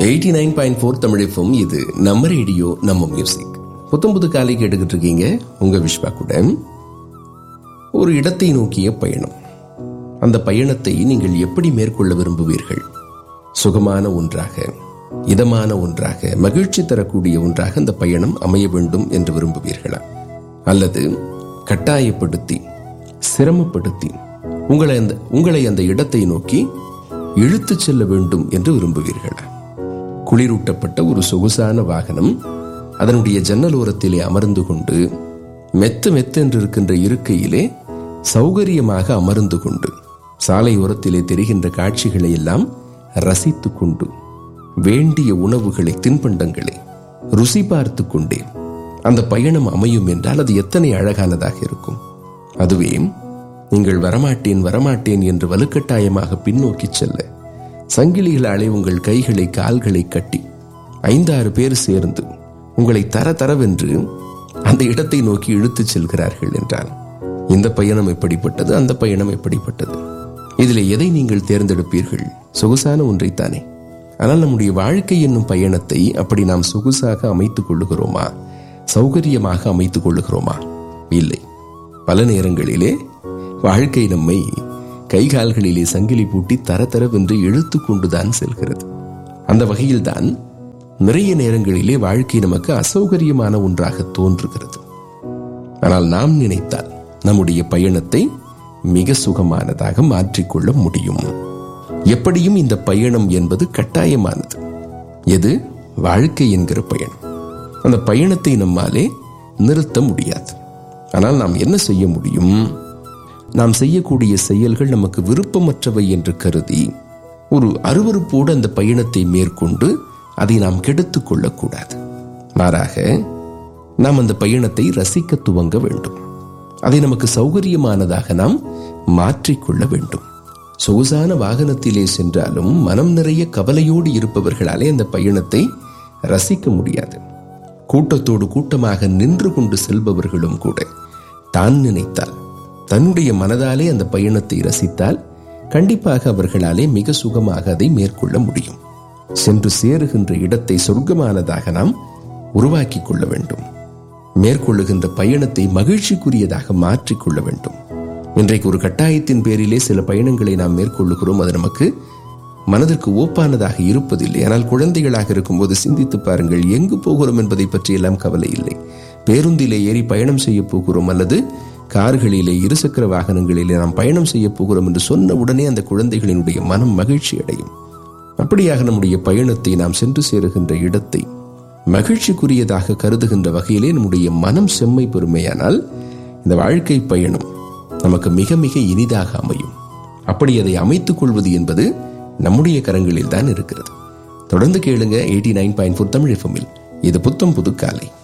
eighty nine point four தமிழிஃபம் இது நம்ம ரேடியோ நம்ம மியூசிக் புத்தம் புது காலை கேட்டுக்கிட்டு இருக்கீங்க உங்க விஸ்வா கூட ஒரு இடத்தை நோக்கிய பயணம் அந்த பயணத்தை நீங்கள் எப்படி மேற்கொள்ள விரும்புவீர்கள் சுகமான ஒன்றாக இதமான ஒன்றாக மகிழ்ச்சி தரக்கூடிய ஒன்றாக அந்த பயணம் அமைய வேண்டும் என்று விரும்புவீர்களா அல்லது கட்டாயப்படுத்தி சிரமப்படுத்தி உங்களை அந்த உங்களை அந்த இடத்தை நோக்கி இழுத்துச் செல்ல வேண்டும் என்று விரும்புவீர்களா குளிரூட்டப்பட்ட ஒரு சொகுசான வாகனம் அதனுடைய ஜன்னலோரத்திலே அமர்ந்து கொண்டு மெத்த மெத்தென்று இருக்கின்ற இருக்கையிலே சௌகரியமாக அமர்ந்து கொண்டு சாலையோரத்திலே தெரிகின்ற காட்சிகளை எல்லாம் ரசித்துக் கொண்டு வேண்டிய உணவுகளை தின்பண்டங்களை ருசி பார்த்து கொண்டே அந்த பயணம் அமையும் என்றால் அது எத்தனை அழகானதாக இருக்கும் அதுவே நீங்கள் வரமாட்டேன் வரமாட்டேன் என்று வலுக்கட்டாயமாக பின்னோக்கி செல்ல சங்கிலிகளாலே உங்கள் கைகளை கால்களை கட்டி ஐந்தாறு பேர் சேர்ந்து உங்களை தர தரவென்று அந்த இடத்தை நோக்கி இழுத்துச் செல்கிறார்கள் என்றால் இந்த பயணம் எப்படிப்பட்டது அந்த பயணம் எப்படிப்பட்டது இதில் எதை நீங்கள் தேர்ந்தெடுப்பீர்கள் சொகுசான ஒன்றைத்தானே ஆனால் நம்முடைய வாழ்க்கை என்னும் பயணத்தை அப்படி நாம் சொகுசாக அமைத்துக் கொள்ளுகிறோமா சௌகரியமாக அமைத்துக் கொள்ளுகிறோமா இல்லை பல நேரங்களிலே வாழ்க்கை நம்மை கைகால்களிலே சங்கிலி பூட்டி தர தரவென்று இழுத்து கொண்டுதான் செல்கிறது அந்த வகையில்தான் நிறைய நேரங்களிலே வாழ்க்கை நமக்கு அசௌகரியமான ஒன்றாக தோன்றுகிறது ஆனால் நாம் நினைத்தால் நம்முடைய பயணத்தை மிக சுகமானதாக மாற்றிக்கொள்ள முடியும் எப்படியும் இந்த பயணம் என்பது கட்டாயமானது எது வாழ்க்கை என்கிற பயணம் அந்த பயணத்தை நம்மாலே நிறுத்த முடியாது ஆனால் நாம் என்ன செய்ய முடியும் நாம் செய்யக்கூடிய செயல்கள் நமக்கு விருப்பமற்றவை என்று கருதி ஒரு அருவறுப்போடு அந்த பயணத்தை மேற்கொண்டு அதை நாம் கெடுத்துக் கொள்ளக்கூடாது மாறாக நாம் அந்த பயணத்தை ரசிக்க துவங்க வேண்டும் அதை நமக்கு சௌகரியமானதாக நாம் மாற்றிக்கொள்ள வேண்டும் சொகுசான வாகனத்திலே சென்றாலும் மனம் நிறைய கவலையோடு இருப்பவர்களாலே அந்த பயணத்தை ரசிக்க முடியாது கூட்டத்தோடு கூட்டமாக நின்று கொண்டு செல்பவர்களும் கூட தான் நினைத்தால் தன்னுடைய மனதாலே அந்த பயணத்தை ரசித்தால் கண்டிப்பாக அவர்களாலே மிக சுகமாக அதை மேற்கொள்ள முடியும் சென்று சேருகின்ற இடத்தை சொர்க்கமானதாக நாம் உருவாக்கிக் கொள்ள வேண்டும் மேற்கொள்ளுகின்ற பயணத்தை மகிழ்ச்சிக்குரியதாக மாற்றிக்கொள்ள வேண்டும் இன்றைக்கு ஒரு கட்டாயத்தின் பேரிலே சில பயணங்களை நாம் மேற்கொள்ளுகிறோம் அது நமக்கு மனதிற்கு ஓப்பானதாக இருப்பதில்லை ஆனால் குழந்தைகளாக இருக்கும்போது சிந்தித்து பாருங்கள் எங்கு போகிறோம் என்பதை பற்றி எல்லாம் கவலை இல்லை பேருந்திலே ஏறி பயணம் செய்ய போகிறோம் அல்லது கார்களிலே இருசக்கர வாகனங்களிலே நாம் பயணம் செய்ய போகிறோம் என்று சொன்ன உடனே அந்த குழந்தைகளினுடைய மனம் மகிழ்ச்சி அடையும் அப்படியாக நம்முடைய பயணத்தை நாம் சென்று சேருகின்ற இடத்தை மகிழ்ச்சிக்குரியதாக கருதுகின்ற வகையிலே நம்முடைய மனம் செம்மை பெருமையானால் இந்த வாழ்க்கை பயணம் நமக்கு மிக மிக இனிதாக அமையும் அப்படி அதை அமைத்துக் கொள்வது என்பது நம்முடைய கரங்களில் தான் இருக்கிறது தொடர்ந்து கேளுங்க eighty nine point four Tamil எஃப்எம்மில் இது புத்தம் புது காலை